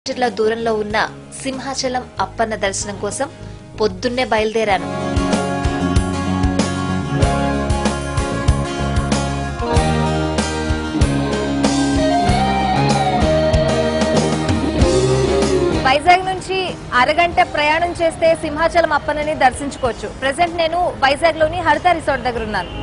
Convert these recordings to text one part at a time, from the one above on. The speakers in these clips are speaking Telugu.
కిలోమీటర్ల దూరంలో ఉన్న సింహాచలం అప్పన్న దర్శనం కోసం పొద్దున్నే బయలుదేరాను వైజాగ్ నుంచి అరగంట ప్రయాణం చేస్తే సింహాచలం అప్పన్నని దర్శించుకోవచ్చు ప్రెసెంట్ నేను వైజాగ్ లోని హరిత రిసార్ట్ దగ్గర ఉన్నాను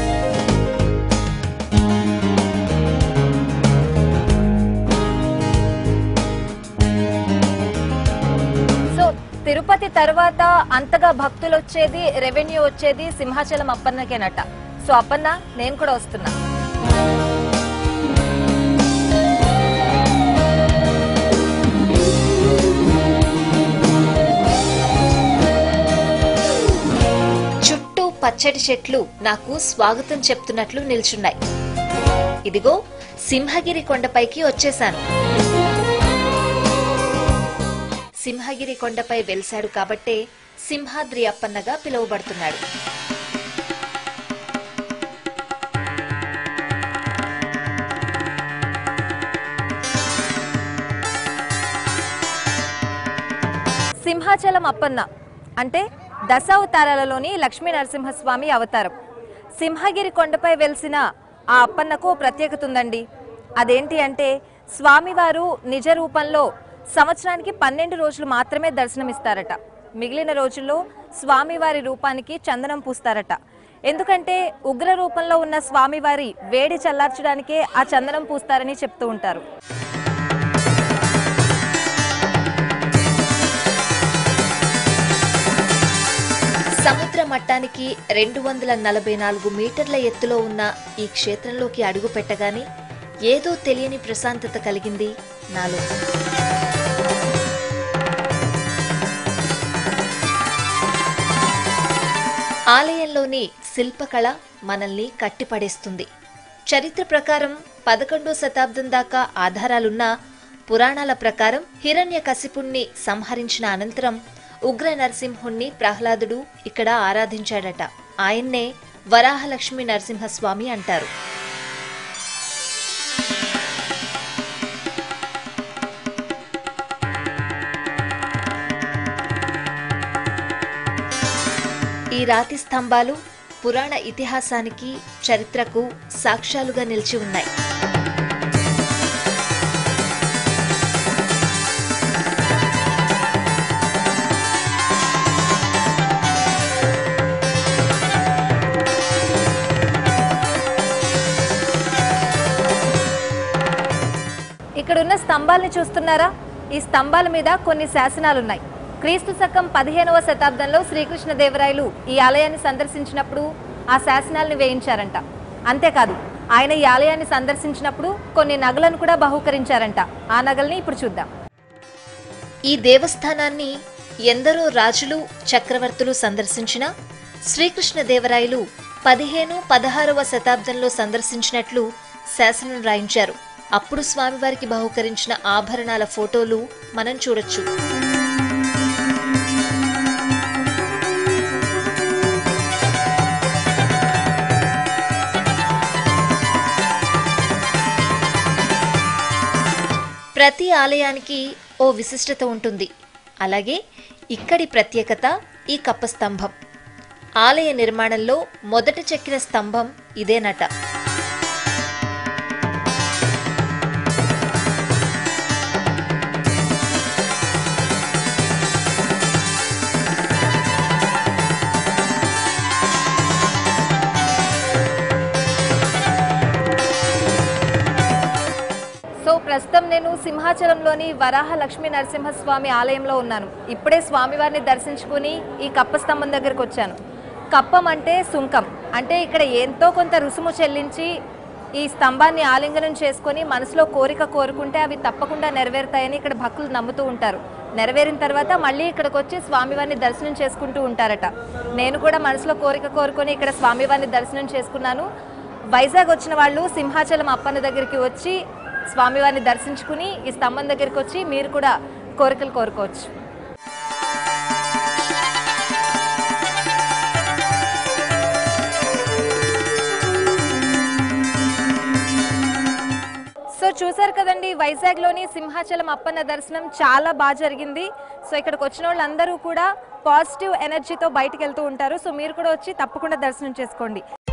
సో తిరుపతి తర్వాత అంతగా భక్తులు వచ్చేది రెవెన్యూ వచ్చేది సింహాచలం అప్పన్నకేనట సో అప్పన్న నేను కూడా వస్తున్నా చుట్టూ పచ్చటి చెట్లు నాకు స్వాగతం చెప్తున్నట్లు నిల్చున్నాయి ఇదిగో సింహగిరి కొండపైకి వచ్చేశాను సింహగిరి కొండపై వెలిశాడు కాబట్టే సింహాద్రి అప్పన్నగా పిలువబడుతున్నాడు సింహాచలం అప్పన్న అంటే దశావతారాలలోని లక్ష్మీ నరసింహస్వామి అవతారం సింహగిరి కొండపై వెలిసిన ఆ అప్పన్నకు ప్రత్యేకత ఉందండి అదేంటి అంటే స్వామివారు నిజ రూపంలో సంవత్సరానికి పన్నెండు రోజులు మాత్రమే దర్శనమిస్తారట మిగిలిన రోజుల్లో స్వామివారి రూపానికి చందనం పూస్తారట ఎందుకంటే ఉగ్ర రూపంలో ఉన్న స్వామివారి వేడి చల్లార్చడానికే ఆ చందనం పూస్తారని చెప్తూ ఉంటారు సముద్ర మట్టానికి రెండు వందల నలభై నాలుగు మీటర్ల ఎత్తులో ఉన్న ఈ క్షేత్రంలోకి అడుగు పెట్టగానే ఏదో తెలియని ప్రశాంతత కలిగింది నాలో ఆలయంలోని శిల్పకళ మనల్ని కట్టిపడేస్తుంది చరిత్ర ప్రకారం పదకొండో శతాబ్దం దాకా ఆధారాలున్న పురాణాల ప్రకారం హిరణ్య కసిపుణ్ణి సంహరించిన అనంతరం ఉగ్ర నరసింహుణ్ణి ప్రహ్లాదుడు ఇక్కడ ఆరాధించాడట ఆయన్నే వరాహలక్ష్మి నరసింహస్వామి అంటారు ఈ రాతి స్తంభాలు పురాణ ఇతిహాసానికి చరిత్రకు సాక్ష్యాలుగా నిలిచి ఉన్నాయి ఇక్కడ ఉన్న స్తంభాలని చూస్తున్నారా ఈ స్తంభాల మీద కొన్ని శాసనాలు ఉన్నాయి క్రీస్తు శకం పదిహేనవ శతాబ్దంలో శ్రీకృష్ణదేవరాయలు ఈ ఆలయాన్ని సందర్శించినప్పుడు ఆ శాసనాలను వేయించారంట అంతేకాదు ఆయన ఈ ఆలయాన్ని సందర్శించినప్పుడు కొన్ని నగలను కూడా బహూకరించారంట ఆ నగల్ని ఇప్పుడు చూద్దాం ఈ దేవస్థానాన్ని ఎందరో రాజులు చక్రవర్తులు సందర్శించిన శ్రీకృష్ణదేవరాయలు పదిహేను పదహారవ శతాబ్దంలో సందర్శించినట్లు శాసనం రాయించారు అప్పుడు స్వామివారికి బహుకరించిన ఆభరణాల ఫోటోలు మనం చూడొచ్చు ప్రతి ఆలయానికి ఓ విశిష్టత ఉంటుంది అలాగే ఇక్కడి ప్రత్యేకత ఈ కప్ప స్తంభం ఆలయ నిర్మాణంలో మొదట చెక్కిన స్తంభం ఇదేనట సో ప్రస్తుతం నేను సింహాచలంలోని వరాహ లక్ష్మీ నరసింహస్వామి ఆలయంలో ఉన్నాను ఇప్పుడే స్వామివారిని దర్శించుకుని ఈ కప్ప స్తంభం దగ్గరకు వచ్చాను కప్పం అంటే సుంకం అంటే ఇక్కడ ఎంతో కొంత రుసుము చెల్లించి ఈ స్తంభాన్ని ఆలింగనం చేసుకొని మనసులో కోరిక కోరుకుంటే అవి తప్పకుండా నెరవేరుతాయని ఇక్కడ భక్తులు నమ్ముతూ ఉంటారు నెరవేరిన తర్వాత మళ్ళీ ఇక్కడికి వచ్చి స్వామివారిని దర్శనం చేసుకుంటూ ఉంటారట నేను కూడా మనసులో కోరిక కోరుకొని ఇక్కడ స్వామివారిని దర్శనం చేసుకున్నాను వైజాగ్ వచ్చిన వాళ్ళు సింహాచలం అప్పన్న దగ్గరికి వచ్చి స్వామివారిని దర్శించుకుని ఈ స్తంభం దగ్గరికి వచ్చి మీరు కూడా కోరికలు కోరుకోవచ్చు సో చూసారు కదండి వైజాగ్లోని సింహాచలం అప్పన్న దర్శనం చాలా బాగా జరిగింది సో ఇక్కడికి వచ్చిన వాళ్ళందరూ కూడా పాజిటివ్ ఎనర్జీతో బయటికి వెళ్తూ ఉంటారు సో మీరు కూడా వచ్చి తప్పకుండా దర్శనం చేసుకోండి